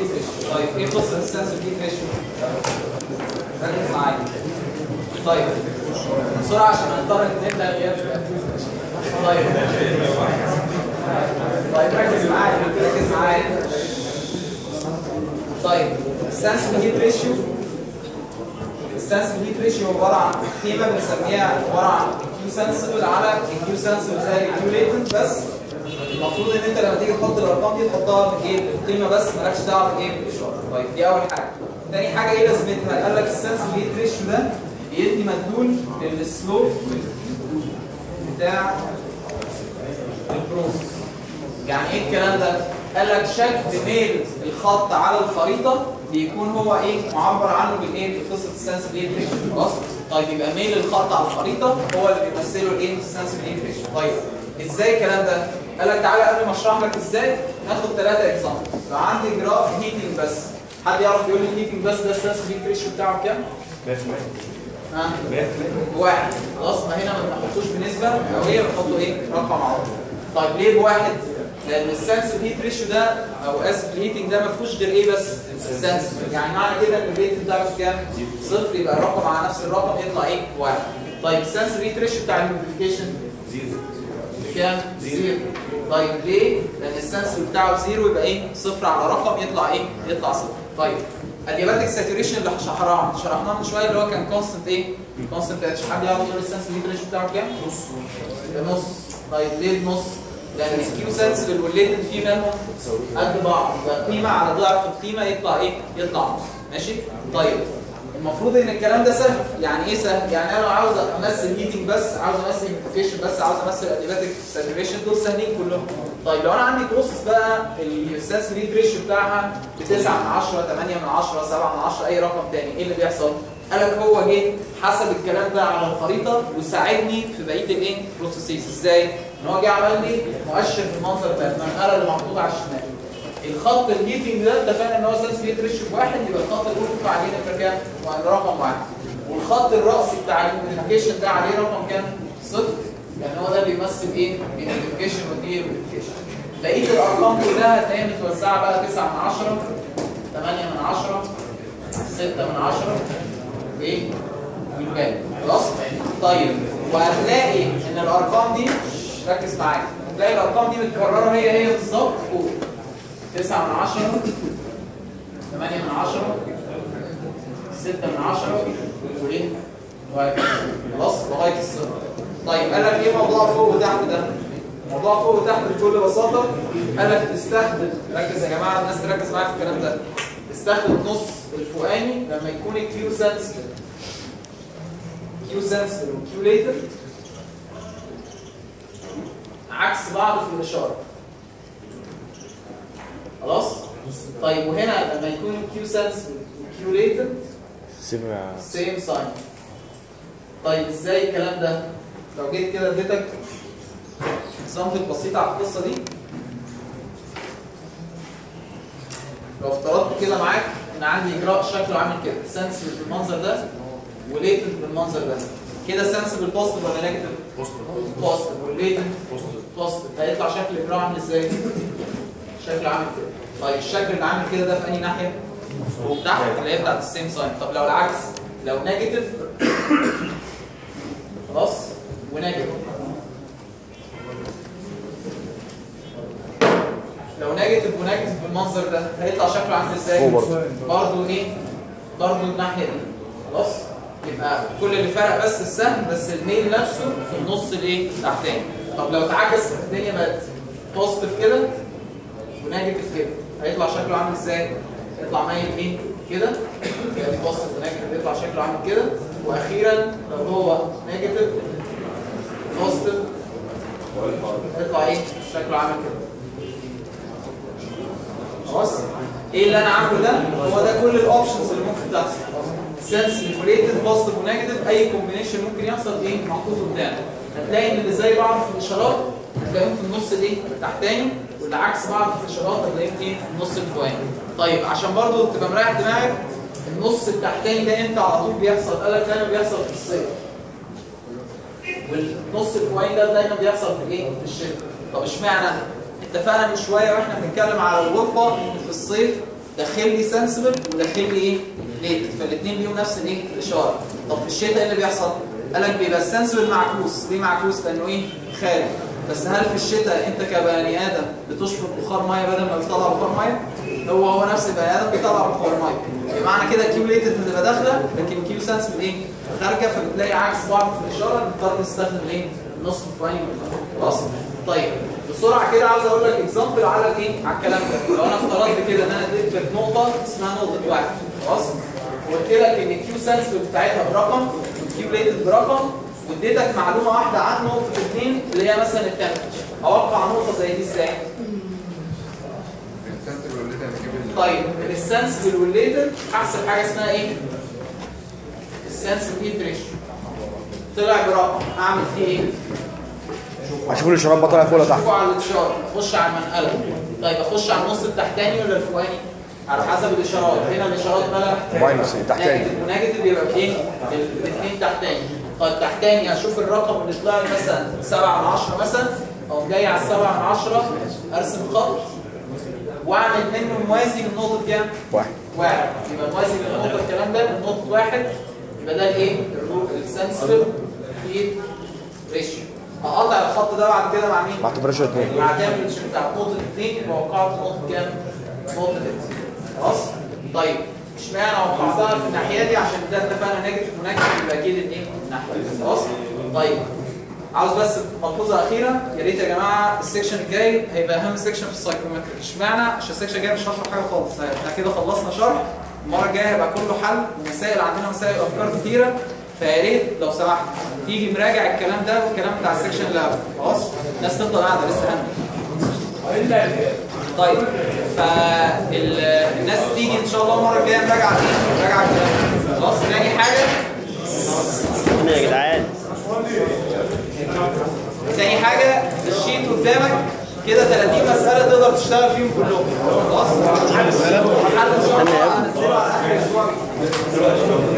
هيت ريشيو طيب ايه قصه السنسور هيت ريشيو ركز معايا طيب بسرعه عشان نضطر نبدا غياب طيب طيب ركز معايا ركز معايا طيب السنسور هيت ريشيو السنسور هيت ريشيو عباره عن قيمه بنسميها عباره عن كيو سنسبل على الكيو سنسبل زي الكيو ليتنت بس المفروض ان انت لما تيجي تحط الارقام دي تحطها بايه بالقيمه بس مالكش دعوه بايه بالاشاره طيب دي اول حاجه تاني حاجه ايه لازمتها قال لك السنسور هيت ريشيو ده بيدي مدلول للسلوب بتاع البروسيس يعني ايه الكلام ده قال لك شكل ميل الخط على الخريطه بيكون هو ايه معبر عنه بالايه في قصه السنسبل ايه ريشيو خلاص طيب يبقى ميل الخط على الخريطه هو اللي بيمثله الايه السنسبل ايه ريشيو طيب ازاي الكلام ده قال لك تعالى قبل ما اشرح لك ازاي ناخد ثلاثه اكزامبل لو عندي جراف هيتنج بس حد يعرف يقول لي الهيتنج بس ده السنسبل ايه ريشيو بتاعه كام ها واحد خلاص ما هنا ما بنحطوش بنسبه او هي بنحطه ايه رقم على طول طيب ليه بواحد لان السنسور هيت ريشيو ده او اسف الهيتنج ده ما فيهوش غير ايه بس السنسور يعني معنى كده ان الريت بتاعه كام صفر يبقى الرقم على نفس الرقم يطلع ايه واحد طيب السنسور هيت ريشيو بتاع الامبليفيكيشن زيرو كام زيرو طيب ليه لان السنسور بتاعه زيرو يبقى ايه صفر على رقم يطلع ايه يطلع صفر طيب الدياباتيك ساتوريشن اللي شرحناه شرحناه من شويه اللي هو كان كونستنت ايه كونستنت اتش حد يعرف يقول السنسور هيت ريشيو بتاعه كام نص نص طيب ليه النص لان الكيو سنسبل والليتنت في منهم قد بعض يبقى قيمه على ضعف القيمه يطلع ايه يطلع نص ماشي طيب المفروض ان الكلام ده سهل يعني ايه سهل يعني انا لو عاوز امثل هيتنج بس عاوز امثل هيميفيكيشن بس عاوز امثل اديباتيك ساتوريشن دول سهلين كلهم طيب لو انا عندي بروسيس بقى السنسور هيت ريشيو بتاعها ب 9 من 10 8 من 10 7 من 10 اي رقم تاني ايه اللي بيحصل قال لك هو جه حسب الكلام ده على الخريطه وساعدني في بقيه الايه بروسيسز ازاي ان هو جه عمل لي مؤشر في المنظر ده المنقله اللي محطوطه على الشمال الخط الهيتنج ده اتفقنا ان هو سنس هيت ريشيو بواحد يبقى الخط الافقي عليه نمره كام؟ رقم واحد والخط الراسي بتاع الامبليفيكيشن ده عليه رقم كام؟ صفر يعني هو ده بيمثل ايه؟ الامبليفيكيشن ودي امبليفيكيشن بقيه الارقام كلها هتلاقيها متوزعه بقى 9 من 10 8 من 10 6 من 10 ايه؟ والباقي خلاص؟ طيب وهتلاقي ان الارقام دي ركز معايا هتلاقي الارقام دي متكرره هي هي بالظبط فوق 9 من 10 8 من 10 6 من 10 وايه؟ وهكذا خلاص لغايه الصفر طيب قال لك ايه موضوع فوق وتحت ده؟ موضوع فوق وتحت بكل بساطه قال لك تستخدم ركز يا جماعه الناس تركز معايا في الكلام ده استخدم نص الفوقاني لما يكون الكيو سنسبل كيو سنسبل وكيو ليتر عكس بعض في الاشاره خلاص طيب وهنا لما يكون الكيو سنسبل والكيو ليتر سيبها سيم ساين طيب ازاي الكلام ده لو جيت كده اديتك اكزامبل بسيطه على القصه دي لو افترضت كده معاك ان عندي اجراء شكله عامل كده سنسبل بالمنظر ده وليتنت بالمنظر ده كده سنسبل بوزيتيف ولا نيجاتيف بوزيتيف والليتنت بوزيتيف هيطلع شكل الاجراء عامل ازاي شكله عامل كده طيب الشكل اللي عامل كده ده في انهي ناحيه فوق تحت اللي هي بتاعت السيم ساين طب لو العكس لو نيجاتيف خلاص ونيجاتيف لو نيجاتيف ونيجاتيف بالمنظر ده هيطلع شكله عامل ازاي فوق برضه. برضه ايه برضه الناحيه دي خلاص يبقى كل اللي فرق بس السهم بس الميل نفسه في النص الايه تحتاني طب لو اتعكس الدنيا بقت بوزيتيف كده ونيجاتيف كده هيطلع شكله عامل ازاي يطلع مايل ايه كده يعني بوزيتيف ونيجاتيف يطلع شكله عامل كده واخيرا لو هو نيجاتيف بوزيتيف يطلع ايه شكله عامل كده خلاص ايه اللي انا عامله ده هو ده كل الاوبشنز اللي ممكن تحصل سنس ريليتد بوزيتيف ونيجاتيف اي كومبينيشن ممكن يحصل ايه محطوط قدامك هتلاقي ان اللي زي بعض في الاشارات هتلاقيهم في النص الايه التحتاني واللي عكس بعض في الاشارات هتلاقيهم ايه في النص الفوقاني طيب عشان برضو تبقى مريح دماغك النص التحتاني ده امتى على طول بيحصل قال لك دايما بيحصل في الصيف والنص الفوقاني ده دايما بيحصل في الايه في الشتاء طب اشمعنى اتفقنا من شويه واحنا بنتكلم على الغرفه ان في الصيف داخل لي سنسبل وداخل لي ايه ليت فالاثنين ليهم نفس الايه الاشاره طب في الشتاء ايه اللي بيحصل قال لك بيبقى السنسبل معكوس ليه معكوس لانه ايه خارج بس هل في الشتاء انت كبني ادم بتشفط بخار ميه بدل ما بتطلع بخار ميه هو هو نفس البني ادم بيطلع بخار ميه بمعنى كده كيو ليتد بتبقى داخله لكن كيو سنسبل ايه خارجه فبتلاقي عكس بعض في الاشاره نضطر نستخدم ايه النص الفلاني من الفلاني. خلاص طيب بسرعه كده عاوز اقول لك اكزامبل على الايه على الكلام ده لو انا افترضت كده ان انا اديت لك نقطه اسمها نقطه واحد خلاص وقلت لك ان الكيو سنسبل بتاعتها برقم والكيو ليتد برقم واديتك معلومه واحده عن نقطه اثنين اللي هي مثلا التمبرتشر اوقع نقطه زي دي ازاي السنتر والليتر بجيب ال- طيب من السنسبل والليتر احسب حاجه اسمها ايه السنسبل هيت ريشيو طلع برقم اعمل فيه ايه هشوف الاشارات بقى طالع فوق ولا تحت شوفوا على الاشاره اخش على المنقله طيب اخش على النص التحتاني ولا الفوقاني على حسب الاشارات هنا الاشارات مالها ماينس إيه؟ تحتاني. نيجاتيف ونيجاتيف يبقى فين الاثنين تحتاني طيب تحتاني اشوف الرقم اللي طلع لي مثلا 7 من 10 مثلا او جاي على 7 من 10 ارسم خط واعمل منه موازي للنقطه كام؟ واحد واحد يبقى موازي للنقطه الكلام ده لنقطه واحد يبقى ده الايه؟ السنسبل هيت ريشيو هقطع الخط ده بعد كده مع مين؟ مع تمبريتشر 2 مع تمبريتشر بتاع نقطة 2 يبقى وقعت نقطة كام؟ نقطة اكس خلاص؟ طيب اشمعنى وقعتها في الناحية دي عشان ده اتفقنا نيجاتيف ونيجاتيف يبقى اكيد الايه؟ الناحية دي خلاص؟ طيب عاوز بس ملحوظة أخيرة يا ريت يا جماعة السكشن الجاي هيبقى أهم سكشن في السايكرومتريك اشمعنى؟ عشان السكشن الجاي مش هشرح حاجة خالص احنا كده خلصنا شرح المرة الجاية هيبقى كله حل ومسائل عندنا مسائل وأفكار كتيرة فيا ريت لو سمحت تيجي مراجع الكلام ده والكلام بتاع السكشن اللي قبل خلاص؟ الناس تفضل قاعدة لسه هنا طيب فالناس تيجي ان شاء الله المره الجايه نراجع ايه؟ نراجع الكلام خلاص تاني حاجه يا جدعان تاني حاجه الشيت قدامك كده 30 مساله تقدر تشتغل فيهم كلهم خلاص؟ حل ان شاء الله هنزله على اخر الاسبوع